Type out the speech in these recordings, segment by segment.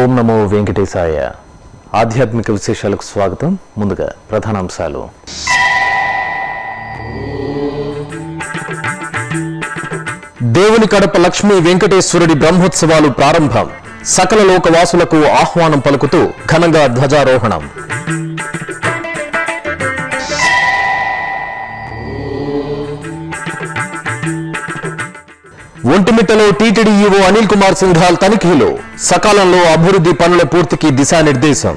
ఓం నమో వెంకటేశాయ ఆధ్యాత్మిక విశేషాలకు స్వాగతం ముందుగా ప్రధానాంశాలు దేవుని కడప లక్ష్మీ వెంకటేశ్వరుడి బ్రహ్మోత్సవాలు ప్రారంభం సకల లోకవాసులకు ఆహ్వానం పలుకుతూ ఘనంగా ధ్వజారోహణం ఒంటిమిట్టలో టీటీడీ ఈవో అనిల్ కుమార్ సింఘాల్ తనిఖీలు సకాలంలో అభివృద్ధి పనుల పూర్తికి దిశానిర్దేశం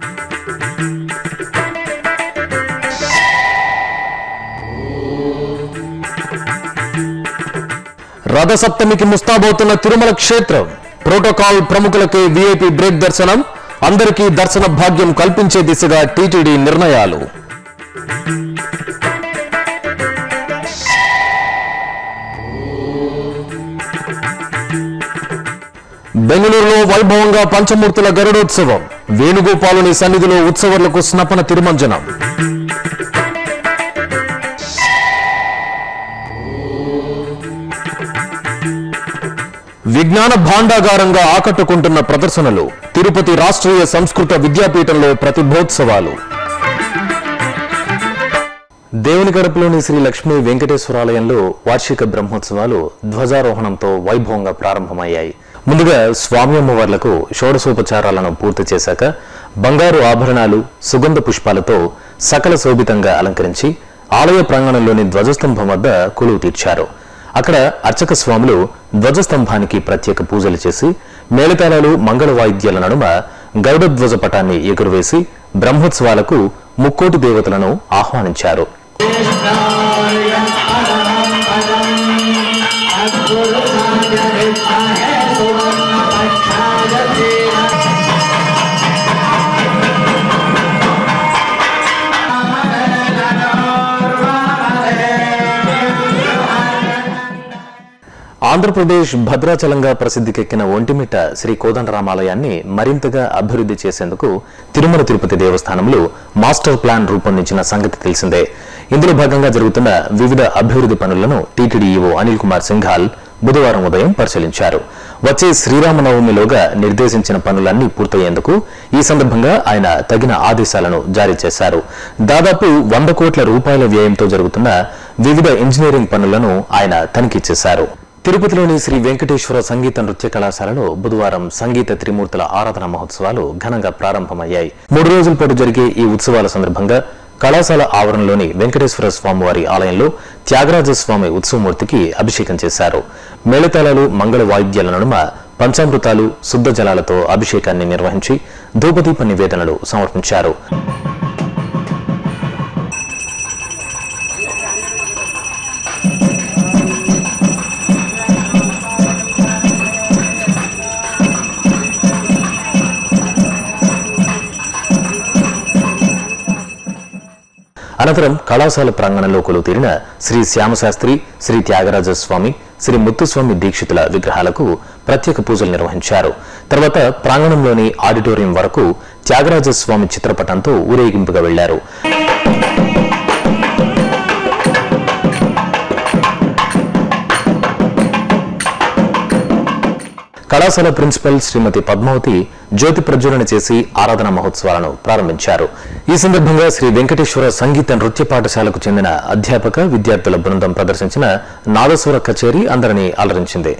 రథసప్తమికి ముస్తాబవుతున్న తిరుమల క్షేత్రం ప్రోటోకాల్ ప్రముఖులకే వీఐపీ బ్రేక్ దర్శనం అందరికీ దర్శన భాగ్యం కల్పించే దిశగా టీటీడీ నిర్ణయాలు బెంగళూరులో వైభవంగా పంచమూర్తుల గరుడోత్సవం వేణుగోపాలుని సన్నిధిలో ఉత్సవర్లకు స్నపన తిరుమంజనం విజ్ఞాన భాండాగారంగా ఆకట్టుకుంటున్న ప్రదర్శనలు తిరుపతి రాష్ట్రీయ సంస్కృత విద్యాపీఠంలో ప్రతిభోత్సవాలు దేవుని గడపలోని శ్రీ లక్ష్మీ వెంకటేశ్వరాలయంలో వార్షిక బ్రహ్మోత్సవాలు ధ్వజారోహణంతో వైభవంగా ప్రారంభమయ్యాయి ముందుగా స్వామి అమ్మవార్లకు షోడశోపచారాలను పూర్తి చేశాక బంగారు ఆభరణాలు సుగంధ పుష్పాలతో సకల శోభితంగా అలంకరించి ఆలయ ప్రాంగణంలోని ధ్వజస్తంభం వద్ద కొలువు తీర్చారు అక్కడ అర్చక స్వాములు ధ్వజస్తంభానికి ప్రత్యేక పూజలు చేసి మేళతాళాలు మంగళ వాయిద్యాల నడుమ గరుడ ధ్వజ పటాన్ని ఎగురవేసి బ్రహ్మోత్సవాలకు ముక్కోటి దేవతలను ఆహ్వానించారు ఆంధ్రప్రదేశ్ భద్రాచలంగా ప్రసిద్ధికెక్కిన ఒంటిమిట్ట శ్రీ కోదండరామాలయాన్ని మరింతగా అభివృద్ధి చేసేందుకు తిరుమల తిరుపతి దేవస్థానంలో మాస్టర్ ప్లాన్ రూపొందించిన సంగతి తెలిసిందే ఇందులో భాగంగా జరుగుతున్న వివిధ అభివృద్ధి పనులను టీటీడీ ఈవో అనిల్ కుమార్ సింఘాల్ బుధవారం ఉదయం పరిశీలించారు వచ్చే శ్రీరామనవమిలోగా నిర్దేశించిన పనులన్నీ పూర్తయ్యేందుకు ఈ సందర్భంగా ఆయన తగిన ఆదేశాలను జారీ చేశారు దాదాపు వంద కోట్ల రూపాయల వ్యయంతో జరుగుతున్న వివిధ ఇంజనీరింగ్ పనులను ఆయన తనిఖీ చేశారు తిరుపతిలోని శ్రీ వెంకటేశ్వర సంగీత నృత్య కళాశాలలో బుధవారం సంగీత త్రిమూర్తుల ఆరాధన మహోత్సవాలు ఘనంగా ప్రారంభమయ్యాయి మూడు రోజుల పాటు జరిగే ఈ ఉత్సవాల సందర్భంగా కళాశాల ఆవరణలోని వెంకటేశ్వర స్వామివారి ఆలయంలో త్యాగరాజ స్వామి ఉత్సవమూర్తికి అభిషేకం చేశారు మేళతాళాలు మంగళ వాయిద్యాల నడుమ పంచామృతాలు శుద్ధ జలాలతో అభిషేకాన్ని నిర్వహించి ధూపదీప నివేదనలు సమర్పించారు అనంతరం కళాశాల ప్రాంగణంలో కొలువు తీరిన శ్రీ శ్యామశాస్త్రి శ్రీ త్యాగరాజ స్వామి శ్రీ ముత్తుస్వామి దీక్షితుల విగ్రహాలకు ప్రత్యేక పూజలు నిర్వహించారు తర్వాత ప్రాంగణంలోని ఆడిటోరియం వరకు త్యాగరాజ స్వామి చిత్రపటంతో ఊరేగింపుగా వెళ్లారు కళాశాల ప్రిన్సిపల్ శ్రీమతి పద్మావతి జ్యోతి ప్రజ్వలన చేసి ఆరాధన మహోత్సవాలను ప్రారంభించారు ఈ సందర్భంగా శ్రీ వెంకటేశ్వర సంగీత నృత్య పాఠశాలకు చెందిన అధ్యాపక విద్యార్థుల బృందం ప్రదర్శించిన నాదస్వర కచేరీ అందరినీ అలరించింది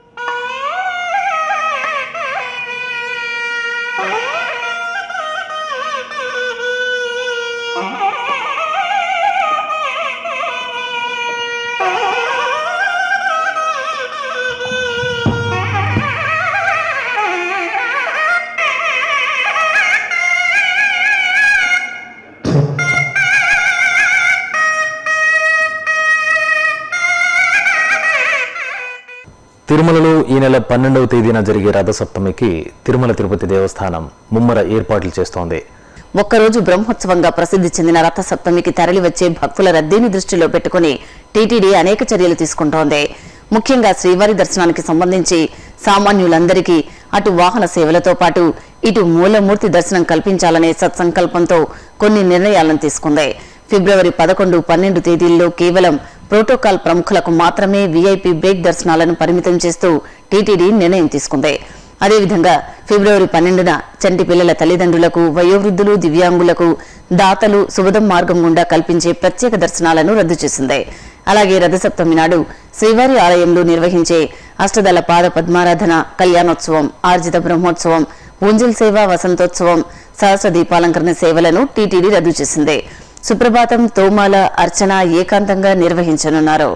తిరుమలలో ఈ నెల పన్నెండవ తేదీన జరిగే రథసప్తమికి తిరుమల తిరుపతి దేవస్థానం ముమ్మర ఏర్పాట్లు చేస్తోంది ఒక్కరోజు బ్రహ్మోత్సవంగా ప్రసిద్ధి చెందిన రథ సప్తమికి తరలివచ్చే భక్తుల రద్దీని దృష్టిలో పెట్టుకుని టీటీడీ అనేక చర్యలు తీసుకుంటోంది ముఖ్యంగా శ్రీవారి దర్శనానికి సంబంధించి సామాన్యులందరికీ అటు వాహన సేవలతో పాటు ఇటు మూలమూర్తి దర్శనం కల్పించాలనే సత్సంకల్పంతో కొన్ని నిర్ణయాలను తీసుకుంది ఫిబ్రవరి పదకొండు పన్నెండు తేదీల్లో కేవలం ప్రోటోకాల్ ప్రముఖులకు మాత్రమే వీఐపీ బ్రేక్ దర్శనాలను పరిమితం చేస్తూ టీటీడీ నిర్ణయం తీసుకుంది అదేవిధంగా ఫిబ్రవరి పన్నెండున చంటి పిల్లల తల్లిదండ్రులకు వయోవృద్ధులు దివ్యాంగులకు దాతలు సుగదం మార్గం గుండా కల్పించే ప్రత్యేక దర్శనాలను రద్దు చేసింది అలాగే రథసప్తమి నాడు శ్రీవారి ఆలయంలో నిర్వహించే అష్టదళ పాద పద్మారాధన కళ్యాణోత్సవం ఆర్జిత బ్రహ్మోత్సవం ఉంజల్ సేవ వసంతోత్సవం సహస్ర దీపాలంకరణ సేవలను టీటీడీ రద్దు చేసింది సుప్రభాతం తోమాల అర్చన ఏకాంతంగా నిర్వహించనున్నారు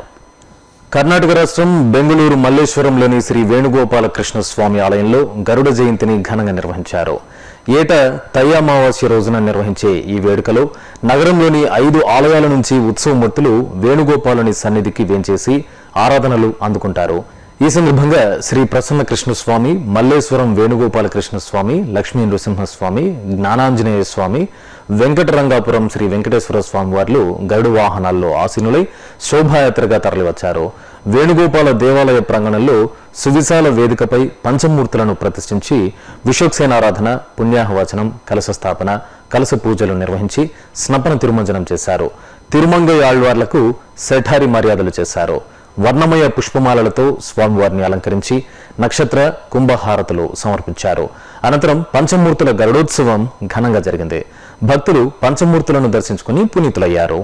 కర్ణాటక రాష్ట్రం బెంగళూరు మల్లేశ్వరంలోని శ్రీ వేణుగోపాల కృష్ణ స్వామి ఆలయంలో గరుడ జయంతిని ఘనంగా నిర్వహించారు ఏటా తై అమావాస్య రోజున నిర్వహించే ఈ వేడుకలో నగరంలోని ఐదు ఆలయాల నుంచి ఉత్సవమూర్తులు వేణుగోపాలుని సన్నిధికి వేంచేసి ఆరాధనలు అందుకుంటారు ఈ సందర్భంగా శ్రీ ప్రసన్న కృష్ణస్వామి మల్లేశ్వరం వేణుగోపాల కృష్ణస్వామి లక్ష్మీ నృసింహస్వామి జ్ఞానాంజనేయ స్వామి వెంకటరంగాపురం శ్రీ వెంకటేశ్వర స్వామి వార్లు గరుడు వాహనాల్లో ఆసీనులై శోభాయాత్రగా తరలివచ్చారు వేణుగోపాల దేవాలయ ప్రాంగణంలో సువిశాల వేదికపై పంచమూర్తులను ప్రతిష్ఠించి విశ్వక్సేనారాధన పుణ్యాహవచనం కలశ స్థాపన కలశ పూజలు నిర్వహించి స్నపన తిరుమంజనం చేశారు తిరుమంగయ్య ఆళ్వార్లకు శఠారి మర్యాదలు చేశారు వర్ణమయ పుష్పమాలలతో స్వామివారిని అలంకరించి నక్షత్ర కుంభహారతులు సమర్పించారు అనంతరం పంచమూర్తుల గరుడోత్సవం ఘనంగా జరిగింది భక్తులు పంచమూర్తులను దర్శించుకుని పునీతులయ్యారు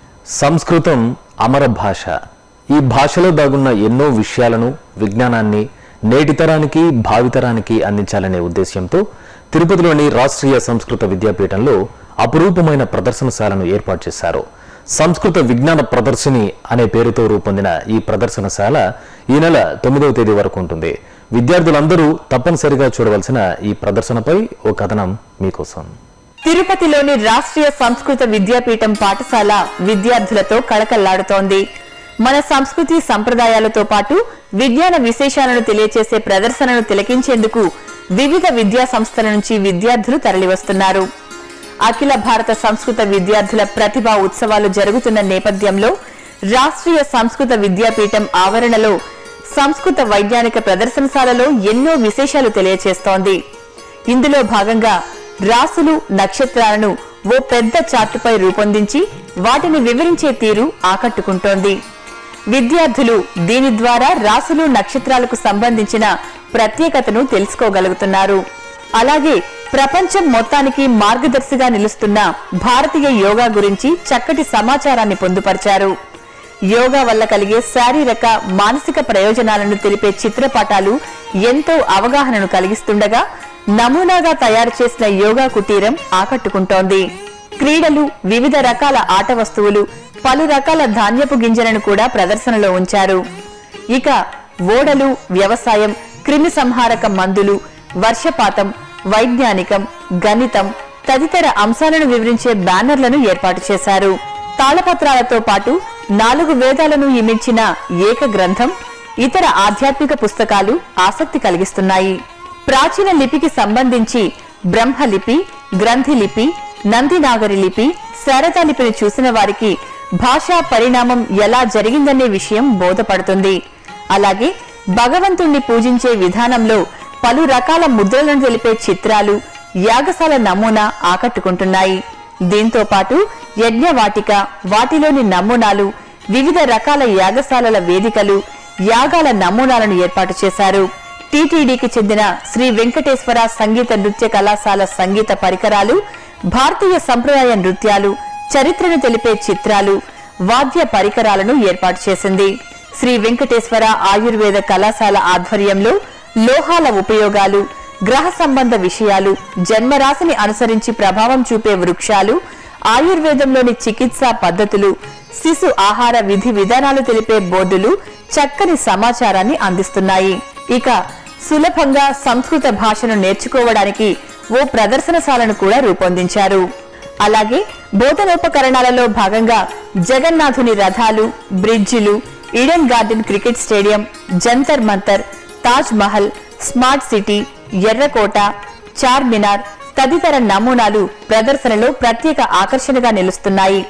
సంస్కృతం అమర భాష ఈ భాషలో దాగున్న ఎన్నో విషయాలను విజ్ఞానాన్ని నేటితరానికి భావితరానికి అందించాలనే ఉద్దేశ్యంతో తిరుపతిలోని రాష్ట్రీయ సంస్కృత విద్యాపీఠంలో అపురూపమైన ప్రదర్శనశాలను ఏర్పాటు చేశారు సంస్కృత విజ్ఞాన ప్రదర్శిని అనే పేరుతో రూపొందిన ఈ ప్రదర్శనశాల ఈ నెల తొమ్మిదవ తేదీ వరకు ఉంటుంది విద్యార్థులందరూ తప్పనిసరిగా చూడవలసిన ఈ ప్రదర్శనపై ఓ కథనం మీకోసం తిరుపతిలోని రాష్ట్రీయ సంస్కృత విద్యాపీఠం పాఠశాల విద్యార్థులతో కళకళ్లాడుతోంది మన సంస్కృతి సంప్రదాయాలతో పాటు విజ్ఞాన విశేషాలను తెలియచేసే ప్రదర్శనను తిలకించేందుకు వివిధ విద్యా సంస్థల నుంచి విద్యార్థులు తరలివస్తున్నారు అఖిల భారత సంస్కృత విద్యార్థుల ప్రతిభా ఉత్సవాలు జరుగుతున్న నేపథ్యంలో రాష్ట్రీయ సంస్కృత విద్యాపీఠం ఆవరణలో సంస్కృత వైజ్ఞానిక ప్రదర్శనశాలలో ఎన్నో విశేషాలు తెలియచేస్తోంది ఇందులో భాగంగా రాసులు నక్షత్రాలను ఓ పెద్ద చార్టుపై రూపొందించి వాటిని వివరించే తీరు ఆకట్టుకుంటోంది విద్యార్థులు దీని ద్వారా రాసులు నక్షత్రాలకు సంబంధించిన ప్రత్యేకతను తెలుసుకోగలుగుతున్నారు అలాగే ప్రపంచం మొత్తానికి మార్గదర్శిగా నిలుస్తున్న భారతీయ యోగా గురించి చక్కటి సమాచారాన్ని పొందుపరిచారు యోగా వల్ల కలిగే శారీరక మానసిక ప్రయోజనాలను తెలిపే చిత్రపటాలు ఎంతో అవగాహనను కలిగిస్తుండగా నమూనాగా తయారు చేసిన యోగా కుటీరం ఆకట్టుకుంటోంది క్రీడలు వివిధ రకాల ఆట వస్తువులు పలు రకాల ధాన్యపు గింజలను కూడా ప్రదర్శనలో ఉంచారు ఇక ఓడలు వ్యవసాయం క్రిమి సంహారక మందులు వర్షపాతం వైజ్ఞానికం గణితం తదితర అంశాలను వివరించే బ్యానర్లను ఏర్పాటు చేశారు తాళపత్రాలతో పాటు నాలుగు వేదాలను ఇమిడ్చిన ఏక గ్రంథం ఇతర ఆధ్యాత్మిక పుస్తకాలు ఆసక్తి కలిగిస్తున్నాయి ప్రాచీన లిపికి సంబంధించి బ్రహ్మలిపి గ్రంథి లిపి నందినాగరి లిపి శారదా లిపిని చూసిన వారికి భాషా పరిణామం ఎలా జరిగిందనే విషయం బోధపడుతుంది అలాగే భగవంతుణ్ణి పూజించే విధానంలో పలు రకాల ముద్రలను తెలిపే చిత్రాలు యాగశాల నమూనా ఆకట్టుకుంటున్నాయి దీంతో పాటు యజ్ఞవాటిక వాటిలోని నమూనాలు వివిధ రకాల యాగశాలల వేదికలు యాగాల నమూనాలను ఏర్పాటు చేశారు టీటీడీకి చెందిన శ్రీ వెంకటేశ్వర సంగీత నృత్య కళాశాల సంగీత పరికరాలు భారతీయ సంప్రదాయ నృత్యాలు చరిత్రను తెలిపే చిత్రాలు వాద్య పరికరాలను ఏర్పాటు చేసింది శ్రీ వెంకటేశ్వర ఆయుర్వేద కళాశాల ఆధ్వర్యంలో లోహాల ఉపయోగాలు గ్రహ సంబంధ విషయాలు జన్మరాశిని అనుసరించి ప్రభావం చూపే వృక్షాలు ఆయుర్వేదంలోని చికిత్సా పద్ధతులు శిశు ఆహార విధి విధానాలు తెలిపే బోర్డులు చక్కని సమాచారాన్ని అందిస్తున్నాయి ఇక సులభంగా సంస్కృత భాషను నేర్చుకోవడానికి ఓ ప్రదర్శనశాలను కూడా రూపొందించారు అలాగే బోధనోపకరణాలలో భాగంగా జగన్నాథుని రథాలు బ్రిడ్జిలు Eden Garden cricket stadium Jantar Mantar Taj Mahal smart city ఎర్రకోట చార్మినార్ తదితర నమూనాలు ప్రదర్శనలో ప్రత్యేక ఆకర్షణగా నిలుస్తున్నాయి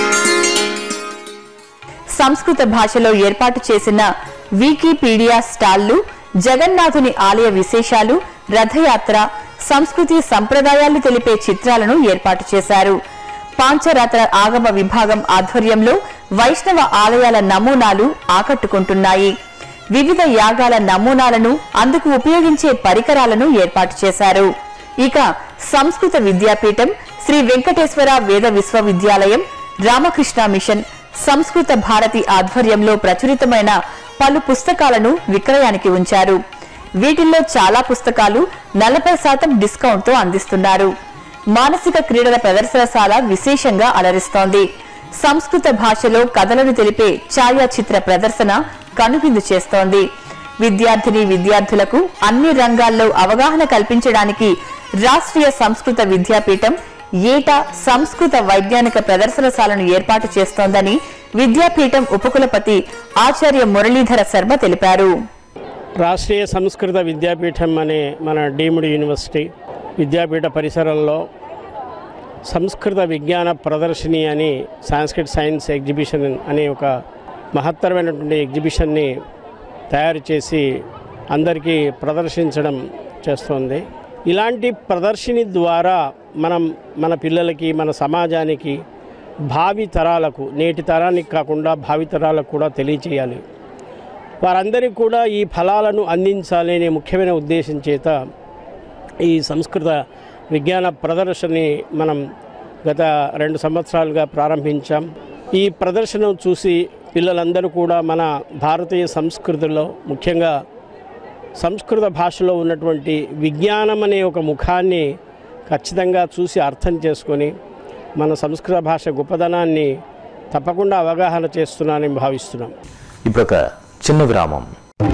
సంస్కృత భాషలో ఏర్పాటు చేసిన వికీపీడియా స్టాళ్లు జగన్నాథుని ఆలయ విశేషాలు రథయాత్ర సంస్కృతి సంప్రదాయాలు తెలిపే చిత్రాలను ఏర్పాటు చేశారు పాంచరాత్ర ఆగమ విభాగం ఆధ్వర్యంలో వైష్ణవ ఆలయాల నమూనాలు ఆకట్టుకుంటున్నాయి వివిధ యాగాల నమూనాలను అందుకు ఉపయోగించే పరికరాలను ఏర్పాటు చేశారు ఇక సంస్కృత విద్యాపీఠం శ్రీ వెంకటేశ్వర వేద విశ్వవిద్యాలయం రామకృష్ణ మిషన్ సంస్కృత భారతి ఆధ్వర్యంలో ప్రచురితమైన పలు పుస్తకాలను విక్రయానికి ఉంచారు వీటిల్లో చాలా పుస్తకాలు నలభై శాతం డిస్కౌంట్ తో అందిస్తున్నారు మానసిక క్రీడల ప్రదర్శనశాల విశేషంగా అలరిస్తోంది సంస్కృత భాషలో కథలను తెలిపే ఛాయాచిత్ర ప్రదర్శన కనువిందు చేస్తోంది విద్యార్థిని విద్యార్థులకు అన్ని రంగాల్లో అవగాహన కల్పించడానికి రాష్ట్రీయ సంస్కృత విద్యాపీఠం ఏటా సంస్కృత వైజ్ఞానిక ప్రదర్శనశాలను ఏర్పాటు చేస్తోందని విద్యాపీఠం ఉపకులపతి ఆచార్య మురళీధర శర్మ తెలిపారు రాష్ట్రీయ సంస్కృత విద్యాపీఠం అనే మన డీమ్డ్ యూనివర్సిటీ విద్యాపీఠ పరిసరంలో సంస్కృత విజ్ఞాన ప్రదర్శిని అని సాంస్క్రిట్ సైన్స్ ఎగ్జిబిషన్ అనే ఒక మహత్తరమైనటువంటి ఎగ్జిబిషన్ని తయారు చేసి అందరికీ ప్రదర్శించడం చేస్తోంది ఇలాంటి ప్రదర్శిని ద్వారా మనం మన పిల్లలకి మన సమాజానికి భావి తరాలకు నేటి తరానికి కాకుండా భావి తరాలకు కూడా తెలియచేయాలి వారందరికీ కూడా ఈ ఫలాలను అందించాలి అనే ముఖ్యమైన ఉద్దేశం చేత ఈ సంస్కృత విజ్ఞాన ప్రదర్శనని మనం గత రెండు సంవత్సరాలుగా ప్రారంభించాం ఈ ప్రదర్శన చూసి పిల్లలందరూ కూడా మన భారతీయ సంస్కృతిలో ముఖ్యంగా సంస్కృత భాషలో ఉన్నటువంటి విజ్ఞానం అనే ఒక ముఖాన్ని ఖచ్చితంగా చూసి అర్థం చేసుకొని మన సంస్కృత భాష గొప్పదనాన్ని తప్పకుండా అవగాహన చేస్తున్నానని భావిస్తున్నాం ఇప్పుడు ఒక చిన్న విరామం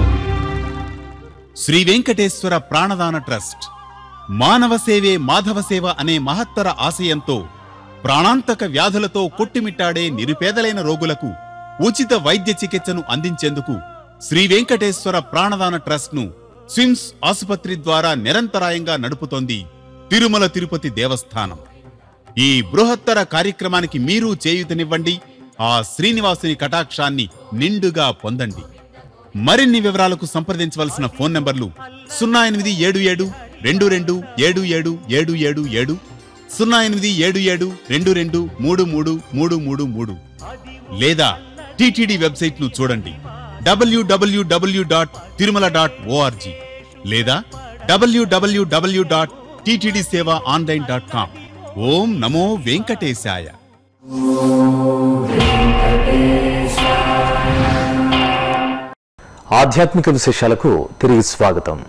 శ్రీ వెంకటేశ్వర ప్రాణదాన ట్రస్ట్ మానవ సేవే మాధవ సేవ అనే మహత్తర ఆశయంతో ప్రాణాంతక వ్యాధులతో కొట్టుమిట్టాడే నిరుపేదలైన రోగులకు ఉచిత వైద్య చికిత్సను అందించేందుకు శ్రీ వెంకటేశ్వర ప్రాణదాన ట్రస్ట్ ను స్విమ్స్ ఆసుపత్రి ద్వారా నిరంతరాయంగా నడుపుతోంది తిరుమల తిరుపతి దేవస్థానం ఈ బృహత్తర కార్యక్రమానికి మీరు చేయూతనివ్వండి ఆ శ్రీనివాసుని కటాక్షాన్ని నిండుగా పొందండి మరిన్ని వివరాలకు సంప్రదించవలసిన ఫోన్ నంబర్లు సున్నా ఎనిమిది ఏడు ఏడు రెండు రెండు ఏడు ఏడు ఏడు ఏడు ఏడు సున్నా ఎనిమిది ఏడు ఏడు రెండు రెండు మూడు మూడు మూడు మూడు మూడు లేదా టిటిడి వెబ్సైట్ ను చూడండి డబ్ల్యూడబ్ల్యూడబ్ల్యూ డాట్ తిరుమల డాట్ ఓఆర్జీ లేదా డబ్ల్యూడబ్ల్యూడబ్ల్యూ dot TTD Seva online dot com ఓం నమో వెంకటేశాయ ఆధ్యాత్మిక విశేషాలకు తిరిగి స్వాగతం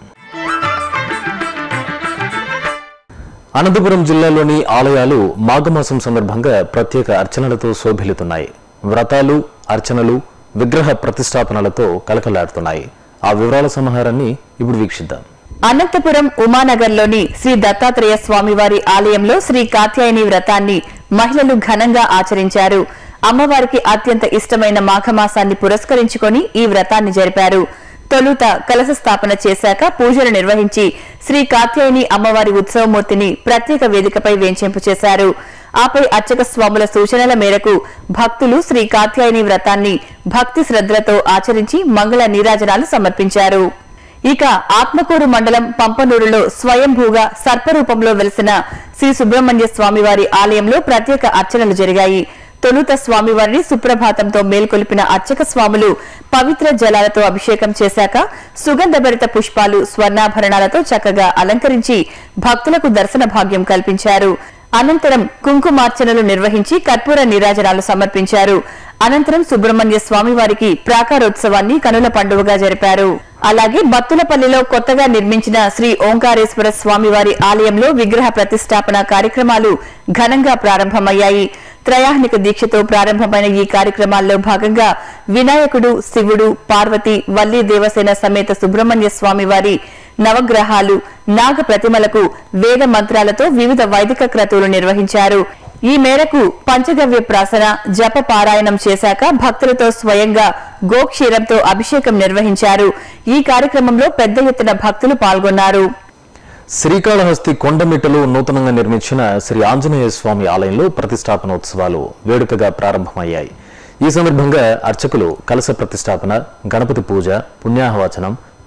అనంతపురం జిల్లాలోని ఆలయాలు మాఘమాసం సందర్భంగా ప్రత్యేక అర్చనలతో శోభిల్లుతున్నాయి వ్రతాలు అర్చనలు విగ్రహ ప్రతిష్టాపనలతో కలకలాడుతున్నాయి ఆ వివరాల సమాహారాన్ని ఇప్పుడు వీక్షిద్దాం అనంతపురం ఉమానగర్లోని శ్రీ దత్తాత్రేయ స్వామివారి ఆలయంలో శ్రీ కాత్యాయని వ్రతాన్ని మహిళలు ఘనంగా ఆచరించారు అమ్మవారికి అత్యంత ఇష్టమైన మాఘమాసాన్ని పురస్కరించుకొని ఈ వ్రతాన్ని జరిపారు తొలుత కలశ స్థాపన చేశాక పూజలు నిర్వహించి శ్రీ కాత్యాయని అమ్మవారి ఉత్సవమూర్తిని ప్రత్యేక వేదికపై వేంచేంపు చేశారు ఆపై అర్చక స్వాముల సూచనల మేరకు భక్తులు శ్రీ కాత్యాయని వ్రతాన్ని భక్తి శ్రద్ధలతో ఆచరించి మంగళ నీరాజనాలు సమర్పించారు ఇక ఆత్మకూరు మండలం పంపనూరులో స్వయంభూగా సర్పరూపంలో వెలిసిన శ్రీ సుబ్రహ్మణ్య స్వామివారి ఆలయంలో ప్రత్యేక అర్చనలు జరిగాయి తొలుత స్వామివారిని సుప్రభాతంతో మేల్కొలిపిన అర్చక స్వాములు పవిత్ర జలాలతో అభిషేకం చేశాక సుగంధభరిత పుష్పాలు స్వర్ణాభరణాలతో చక్కగా అలంకరించి భక్తులకు దర్శన భాగ్యం కల్పించారు అనంతరం కుంకుమార్చనలు నిర్వహించి కర్పూర నీరాజనాలు సమర్పించారు అనంతరం సుబ్రహ్మణ్య స్వామివారికి ప్రాకారోత్సవాన్ని కనుల పండుగగా జరిపారు అలాగే బత్తులపల్లిలో కొత్తగా నిర్మించిన శ్రీ ఓంకారేశ్వర స్వామివారి ఆలయంలో విగ్రహ ప్రతిష్టాపన కార్యక్రమాలు ఘనంగా ప్రారంభమయ్యాయి త్రయాహ్నిక దీక్షతో ప్రారంభమైన ఈ కార్యక్రమాల్లో భాగంగా వినాయకుడు శివుడు పార్వతి వల్లి దేవసేన సమేత సుబ్రహ్మణ్య స్వామివారి నవగ్రహాలు నాగ ప్రతిమలకు వేద మంత్రాలతో వివిధ వైదిక క్రతువులు నిర్వహించారు ఈ మేరకు పంచగవ్య ప్రాసన జప పారాయణం చేశాక భక్తులతో స్వయంగా గోక్షీరంతో అభిషేకం నిర్వహించారు ఈ కార్యక్రమంలో పెద్ద ఎత్తున భక్తులు పాల్గొన్నారు శ్రీకాళహస్తి కొండమిట్టలో నూతనంగా నిర్మించిన శ్రీ ఆంజనేయ స్వామి ఆలయంలో ప్రతిష్టాపన ఉత్సవాలు వేడుకగా ప్రారంభమయ్యాయి ఈ సందర్భంగా అర్చకులు కలశ ప్రతిష్టాపన గణపతి పూజ పుణ్యాహవచనం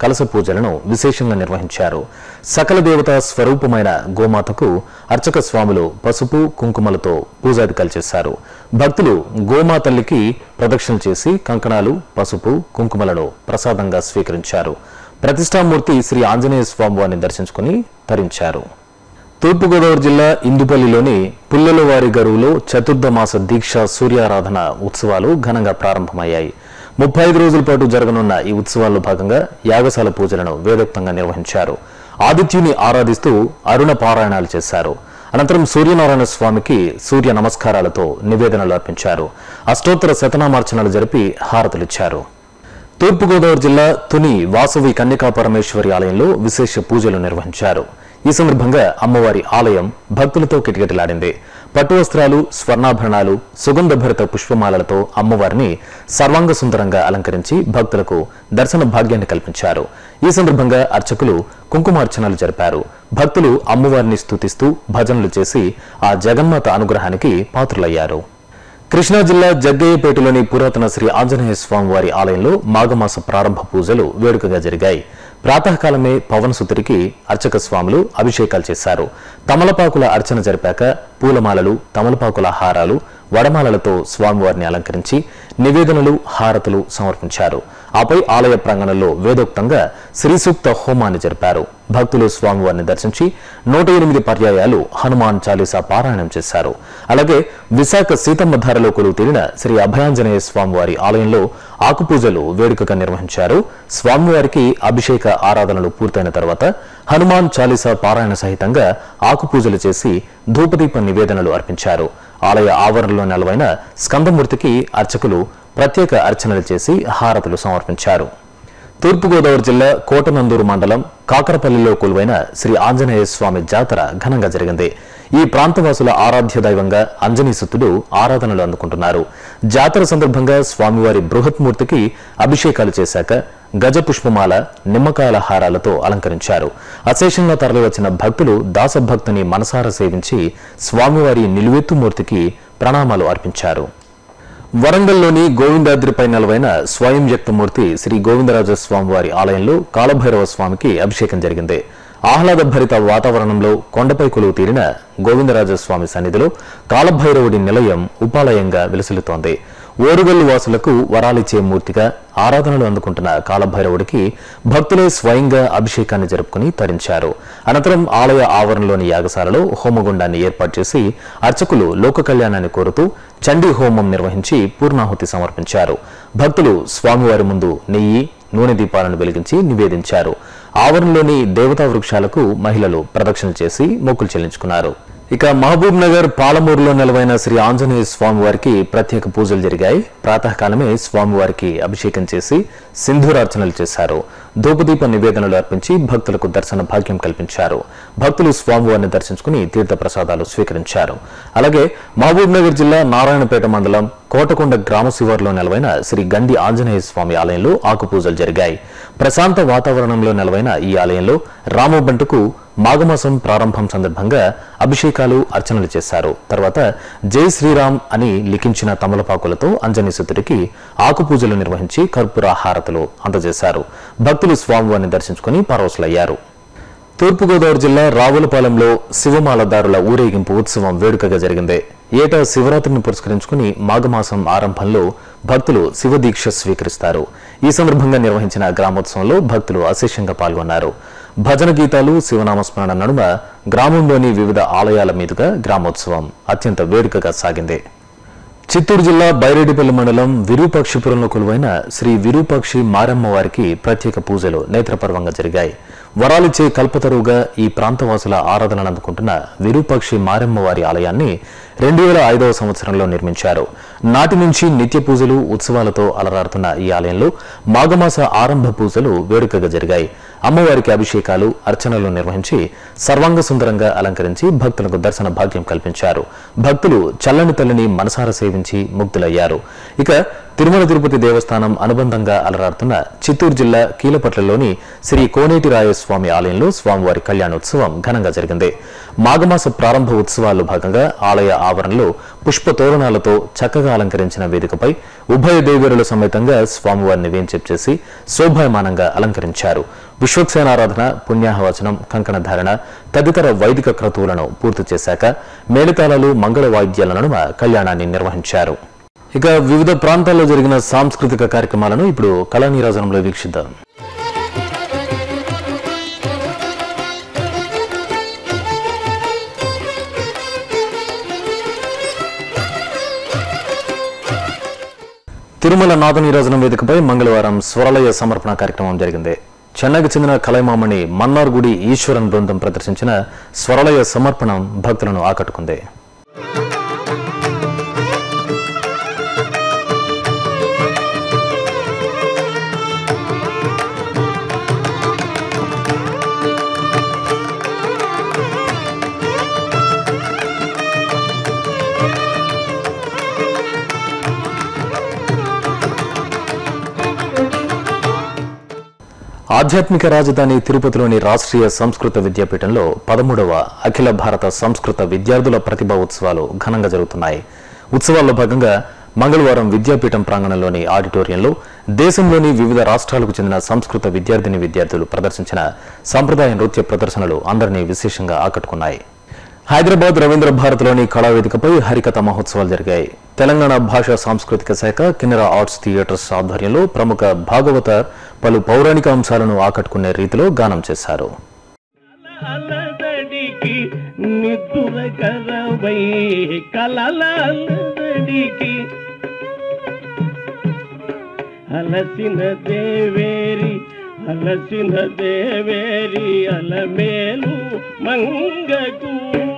కలస పూజలను విశేషంగా నిర్వహించారు సకల దేవత స్వరూపమైన గోమాతకు అర్చక స్వాములు పసుపు కుంకుమలతో పూజాదికలు చేశారు భక్తులు గోమాతల్లికి ప్రదక్షిణ చేసి కంకణాలు పసుపు కుంకుమలను ప్రసాదంగా స్వీకరించారు ప్రతిష్టామూర్తి శ్రీ ఆంజనేయ స్వామి వారిని దర్శించుకుని తరించారు తూర్పుగోదావరి జిల్లా ఇందుపల్లిలోని పుల్లలవారి గరువులో చతుర్థ మాస దీక్ష సూర్యారాధన ఉత్సవాలు ఘనంగా ప్రారంభమయ్యాయి ముప్పై ఐదు రోజుల పాటు జరగనున్న ఈ ఉత్సవాల్లో భాగంగా యాగశాల పూజలను వేదోక్తంగా నిర్వహించారు ఆదిత్యుని ఆరాధిస్తూ అరుణ పారాయణాలు చేశారు అనంతరం సూర్యనారాయణ స్వామికి సూర్య నమస్కారాలతో నివేదనలు అర్పించారు అష్టోత్తర శతనామార్చనలు జరిపి హారతులిచ్చారు తూర్పుగోదావరి జిల్లా తుని వాసవి కన్యకా పరమేశ్వరి ఆలయంలో విశేష పూజలు నిర్వహించారు ఈ సందర్భంగా అమ్మవారి ఆలయం భక్తులతో కిటకిటలాడింది పట్టు వస్త్రాలు స్వర్ణాభరణాలు సుగంధభరిత పుష్పమాలలతో అమ్మవారిని సర్వాంగ సుందరంగా అలంకరించి భక్తులకు దర్శన భాగ్యాన్ని కల్పించారు ఈ సందర్భంగా అర్చకులు కుంకుమార్చనలు జరిపారు భక్తులు అమ్మవారిని స్తుతిస్తూ భజనలు చేసి ఆ జగన్మాత అనుగ్రహానికి పాత్రులయ్యారు కృష్ణా జిల్లా జగ్గయ్యపేటలోని పురాతన శ్రీ ఆంజనేయ స్వామి వారి ఆలయంలో మాఘమాస ప్రారంభ పూజలు వేడుకగా జరిగాయి ప్రాతకాలమే పవనసుతుడికి అర్చక స్వాములు అభిషేకాలు చేశారు తమలపాకుల అర్చన జరిపాక పూలమాలలు తమలపాకుల హారాలు వడమాలలతో స్వామివారిని అలంకరించి నివేదనలు హారతులు సమర్పించారు ఆపై ఆలయ ప్రాంగణంలో వేదోక్తంగా శ్రీసూక్త హోమాన్ని జరిపారు భక్తులు స్వామివారిని దర్శించి నూట ఎనిమిది పర్యాయాలు హనుమాన్ చాలీసా పారాయణం చేశారు అలాగే విశాఖ సీతమ్మ ధారలో కొలువు తీరిన శ్రీ అభయాంజనేయ స్వామివారి ఆలయంలో ఆకుపూజలు వేడుకగా నిర్వహించారు స్వామివారికి అభిషేక ఆరాధనలు పూర్తయిన తర్వాత హనుమాన్ చాలీసా పారాయణ సహితంగా ఆకుపూజలు చేసి ధూపదీప నివేదనలు అర్పించారు ఆలయ ఆవరణలో నెలవైన స్కందమూర్తికి అర్చకులు ప్రత్యేక అర్చనలు చేసి హారతులు సమర్పించారు తూర్పుగోదావరి జిల్లా కోటనందూరు మండలం కాకరపల్లిలో కొలువైన శ్రీ ఆంజనేయ స్వామి జాతర ఘనంగా జరిగింది ఈ ప్రాంతవాసుల ఆరాధ్య దైవంగా అంజనీసుతుడు ఆరాధనలు అందుకుంటున్నారు జాతర సందర్భంగా స్వామివారి బృహత్మూర్తికి అభిషేకాలు చేశాక గజ పుష్పమాల నిమ్మకాయల హారాలతో అలంకరించారు అశేషంగా తరలివచ్చిన భక్తులు దాసభక్తుని మనసారా సేవించి స్వామివారి నిలువెత్తు మూర్తికి ప్రణామాలు అర్పించారు వరంగల్లోని గోవిందాద్రిపై నెలవైన స్వయం వ్యక్తమూర్తి శ్రీ గోవిందరాజ స్వామివారి ఆలయంలో కాలభైరవ స్వామికి అభిషేకం జరిగింది ఆహ్లాదభరిత వాతావరణంలో కొండపై కొలువు తీరిన గోవిందరాజ స్వామి సన్నిధిలో కాలభైరవుడి నిలయం ఉపాలయంగా విలసిల్లుతోంది ఓరుగల్లు వాసులకు వరాలిచ్చే మూర్తిగా ఆరాధనలు అందుకుంటున్న కాలభైరవుడికి భక్తులే స్వయంగా అభిషేకాన్ని జరుపుకుని తరించారు అనంతరం ఆలయ ఆవరణలోని యాగశాలలో హోమగుండాన్ని ఏర్పాటు చేసి అర్చకులు లోక కళ్యాణాన్ని కోరుతూ చండీ హోమం నిర్వహించి పూర్ణాహుతి సమర్పించారు భక్తులు స్వామివారి ముందు నెయ్యి నూనె దీపాలను వెలిగించి నివేదించారు ఆవరణలోని దేవతా వృక్షాలకు మహిళలు ప్రదక్షిణ చేసి మొక్కులు చెల్లించుకున్నారు ఇక మహబూబ్ నగర్ పాలమూరులో నెలవైన శ్రీ ఆంజనేయ స్వామివారికి ప్రత్యేక పూజలు జరిగాయి ప్రాతకాలమే స్వామివారికి అభిషేకం చేసి సింధూరార్చనలు చేశారు ధూపదీప నివేదనలు అర్పించి భక్తులకు దర్శన భాగ్యం కల్పించారు భక్తులు స్వామివారిని దర్శించుకుని తీర్థ ప్రసాదాలు స్వీకరించారు అలాగే మహబూబ్ నగర్ జిల్లా నారాయణపేట మండలం కోటకొండ గ్రామ శివారులో నెలవైన శ్రీ గండి ఆంజనేయ స్వామి ఆలయంలో ఆకుపూజలు జరిగాయి ప్రశాంత వాతావరణంలో నెలవైన ఈ ఆలయంలో రామబంటుకు మాఘమాసం ప్రారంభం సందర్భంగా అభిషేకాలు అర్చనలు చేశారు తర్వాత జై శ్రీరామ్ అని లిఖించిన తమలపాకులతో అంజనీసుతుడికి ఆకుపూజలు నిర్వహించి కర్పూర హారతులు అందజేశారు భక్తులు స్వామివారిని దర్శించుకుని పరవశులయ్యారు తూర్పుగోదావరి జిల్లా రావులపాలెంలో శివమాలదారుల ఊరేగింపు ఉత్సవం వేడుకగా జరిగింది ఏటా శివరాత్రిని పురస్కరించుకుని మాఘమాసం ఆరంభంలో భక్తులు శివదీక్ష స్వీకరిస్తారు ఈ సందర్భంగా నిర్వహించిన గ్రామోత్సవంలో భక్తులు అశేషంగా పాల్గొన్నారు భజన గీతాలు శివనామస్మరణ నడుమ గ్రామంలోని వివిధ ఆలయాల మీదుగా గ్రామోత్సవం అత్యంత వేడుకగా సాగింది చిత్తూరు జిల్లా బైరెడ్డిపల్లి మండలం విరూపాక్షిపురంలో కొలువైన శ్రీ విరూపాక్షి మారమ్మ వారికి ప్రత్యేక పూజలు నేత్రపర్వంగా జరిగాయి వరాలిచ్చే కల్పతరువుగా ఈ ప్రాంతవాసుల ఆరాధనలు అందుకుంటున్న విరూపాక్షి మారమ్మ వారి ఆలయాన్ని రెండు వేల ఐదవ సంవత్సరంలో నిర్మించారు నాటి నుంచి నిత్య పూజలు ఉత్సవాలతో అలరారుతున్న ఈ ఆలయంలో మాఘమాస ఆరంభ పూజలు వేడుకగా జరిగాయి అమ్మవారికి అభిషేకాలు అర్చనలు నిర్వహించి సర్వాంగ సుందరంగా అలంకరించి భక్తులకు దర్శన భాగ్యం కల్పించారు భక్తులు చల్లని తల్లిని మనసారా సేవించి ముగ్ధులయ్యారు ఇక తిరుమల తిరుపతి దేవస్థానం అనుబంధంగా అలరాడుతున్న చిత్తూరు జిల్లా కీలపట్లలోని శ్రీ కోనేటిరాయ స్వామి ఆలయంలో స్వామివారి కళ్యాణోత్సవం ఘనంగా జరిగింది మాఘమాస ప్రారంభ ఉత్సవాల్లో భాగంగా ఆలయ ఆవరణలో పుష్ప తోరణాలతో చక్కగా అలంకరించిన వేదికపై ఉభయ దేవేరుల సమేతంగా స్వామివారిని వేంచేపు చేసి శోభాయమానంగా అలంకరించారు విశ్వక్సేనారాధన పుణ్యాహవచనం కంకణ ధారణ తదితర వైదిక క్రతువులను పూర్తి చేశాక మేళతాళాలు మంగళ వాయిద్యాల నడుమ కళ్యాణాన్ని నిర్వహించారు ఇక వివిధ ప్రాంతాల్లో జరిగిన సాంస్కృతిక కార్యక్రమాలను ఇప్పుడు కళానీరాజనంలో వీక్షిద్దాం తిరుమల నాద నీరాజనం వేదికపై మంగళవారం స్వరలయ సమర్పణ కార్యక్రమం జరిగింది చెన్నైకి చెందిన కలైమామణి మన్నార్గుడి ఈశ్వరన్ బృందం ప్రదర్శించిన స్వరలయ సమర్పణం భక్తులను ఆకట్టుకుంది ఆధ్యాత్మిక రాజధాని తిరుపతిలోని రాష్ట్రీయ సంస్కృత విద్యాపీఠంలో పదమూడవ అఖిల భారత సంస్కృత విద్యార్థుల ప్రతిభా ఉత్సవాలు ఘనంగా జరుగుతున్నాయి ఉత్సవాల్లో భాగంగా మంగళవారం విద్యాపీఠం ప్రాంగణంలోని ఆడిటోరియంలో దేశంలోని వివిధ రాష్ట్రాలకు చెందిన సంస్కృత విద్యార్థిని విద్యార్థులు ప్రదర్శించిన సాంప్రదాయ నృత్య ప్రదర్శనలు అందరినీ విశేషంగా ఆకట్టుకున్నాయి హైదరాబాద్ రవీంద్ర భారత్లోని కళావేదికపై హరికథ మహోత్సవాలు జరిగాయి తెలంగాణ భాషా సాంస్కృతిక శాఖ కిన్నెర ఆర్ట్స్ థియేటర్స్ ఆధ్వర్యంలో ప్రముఖ భాగవత పలు పౌరాణిక అంశాలను ఆకట్టుకునే రీతిలో గానం చేశారు అలదడికి నిద్దుర కరవై కలల అలదడికి అలసిన దేవేరి అలసిన దేవేరి అలమేలు మంగకు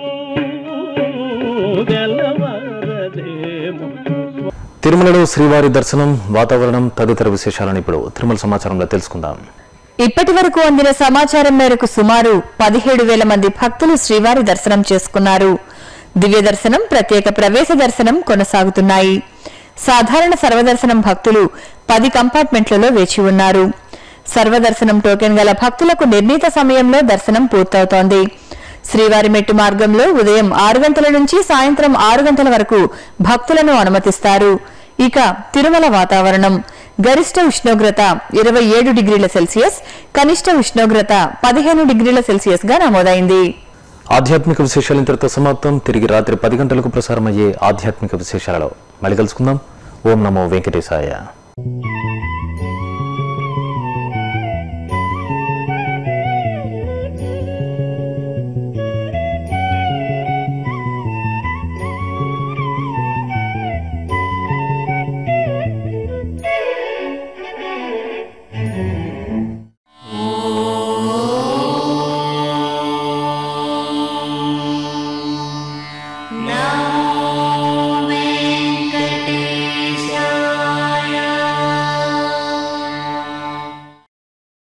గెలవరదేమో తిరుమలలో శ్రీవారి దర్శనం వాతావరణం తదితర విశేషాలను ఇప్పుడు తిరుమల సమాచారంలో తెలుసుకుందాం ఇప్పటి వరకు అందిన సమాచారం మేరకు సుమారు పదిహేడు వేల మంది భక్తులు శ్రీవారి దర్శనం చేసుకున్నారు దివ్య దర్శనం ప్రత్యేక ప్రవేశ దర్శనం కొనసాగుతున్నాయి సాధారణ సర్వదర్శనం భక్తులు పది కంపార్ట్మెంట్లలో వేచి ఉన్నారు సర్వదర్శనం టోకెన్ గల భక్తులకు నిర్ణీత సమయంలో దర్శనం పూర్తవుతోంది శ్రీవారి మెట్టు మార్గంలో ఉదయం ఆరు గంటల నుంచి సాయంత్రం ఆరు గంటల వరకు భక్తులను అనుమతిస్తారు ఇక తిరుమల వాతావరణం గరిష్ట ఉష్ణోగ్రత ఇరవై ఏడు డిగ్రీల సెల్సియస్ కనిష్ట ఉష్ణోగ్రత పదిహేను డిగ్రీల సెల్సియస్ గా నమోదైంది ఆధ్యాత్మిక విశేషాలు ఇంతటితో సమాప్తం తిరిగి రాత్రి పది గంటలకు ప్రసారమయ్యే ఆధ్యాత్మిక విశేషాలలో మళ్ళీ కలుసుకుందాం ఓం నమో వెంకటేశాయ